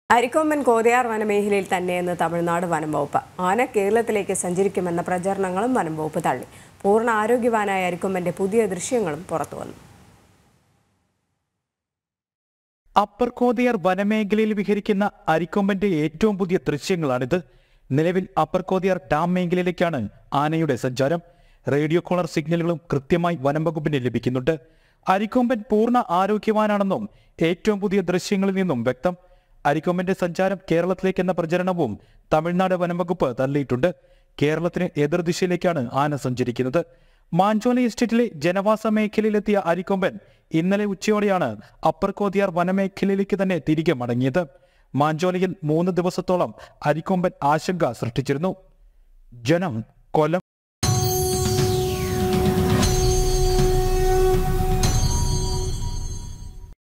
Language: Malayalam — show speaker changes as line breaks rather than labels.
അരിക്കൊമ്പൻ കോതയാർ വനമേഖലയിൽ തന്നെയെന്ന് തമിഴ്നാട് വനം വകുപ്പ് ആന കേരളത്തിലേക്ക് സഞ്ചരിക്കുമെന്ന പ്രചരണങ്ങളും വനം വകുപ്പ് തള്ളി പൂർണ്ണ ആരോഗ്യവാനായ അരിക്കൊമ്പന്റെ പുതിയ ദൃശ്യങ്ങളും പുറത്തുവന്നു
അപ്പർ കോതയാർ വനമേഖലയിൽ വിഹരിക്കുന്ന അരിക്കൊമ്പന്റെ ഏറ്റവും പുതിയ ദൃശ്യങ്ങളാണിത് നിലവിൽ അപ്പർ കോതയാർ ഡാം മേഖലയിലേക്കാണ് ആനയുടെ സഞ്ചാരം റേഡിയോ കോളർ സിഗ്നലുകളും കൃത്യമായി വനം വകുപ്പിന് ലഭിക്കുന്നുണ്ട് അരിക്കൊമ്പൻ പൂർണ്ണ ആരോഗ്യവാനാണെന്നും ഏറ്റവും പുതിയ ദൃശ്യങ്ങളിൽ നിന്നും വ്യക്തം അരിക്കൊമ്പന്റെ സഞ്ചാരം കേരളത്തിലേക്ക് എന്ന പ്രചരണവും തമിഴ്നാട് വനം വകുപ്പ് തള്ളിയിട്ടുണ്ട് കേരളത്തിന് എതിർദിശയിലേക്കാണ് ആന സഞ്ചരിക്കുന്നത് മാഞ്ചോല എസ്റ്റേറ്റിലെ ജനവാസ മേഖലയിലെത്തിയ അരിക്കൊമ്പൻ ഇന്നലെ ഉച്ചയോടെയാണ് അപ്പർ കോതിയാർ വനമേഖലയിലേക്ക് തന്നെ തിരികെ മടങ്ങിയത് മാഞ്ചോലയിൽ മൂന്ന് ദിവസത്തോളം അരിക്കൊമ്പൻ ആശങ്ക സൃഷ്ടിച്ചിരുന്നു ജനം കൊല്ലം